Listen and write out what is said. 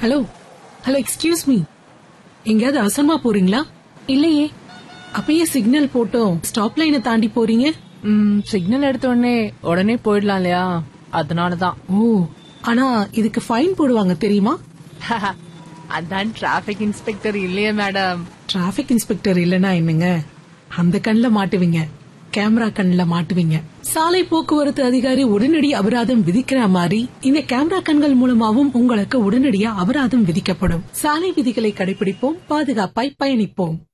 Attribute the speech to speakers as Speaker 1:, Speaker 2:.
Speaker 1: hello hello excuse me எங்கேயாவது அவசரமா போறீங்களா
Speaker 2: இல்லையே
Speaker 1: அப்பயே சிக்னல் போட்டோம் ஸ்டாப் லைனை தாண்டி போறீங்க
Speaker 2: ம், சிக்னல் எடுத்த உடனே உடனே போயிடலாம் இல்லையா அதனாலதான்
Speaker 1: ஓ ஆனா இதுக்கு ஃபைன் போடுவாங்க தெரியுமா
Speaker 2: அதான் டிராபிக் இன்ஸ்பெக்டர் இல்லையே மேடம்
Speaker 1: டிராபிக் இன்ஸ்பெக்டர் இல்லனா என்னங்க அந்த கண்ணுல மாட்டுவீங்க கேமரா கண்ணுல மாட்டுவீங்க சாலை போக்குவரத்து அதிகாரி உடனடி அபராதம் விதிக்கிற மாதிரி இந்த கேமரா கண்கள் மூலமாவும் உங்களுக்கு உடனடியா அபராதம் விதிக்கப்படும் சாலை விதிகளை கடைபிடிப்போம் பாதுகாப்பாய் பயணிப்போம்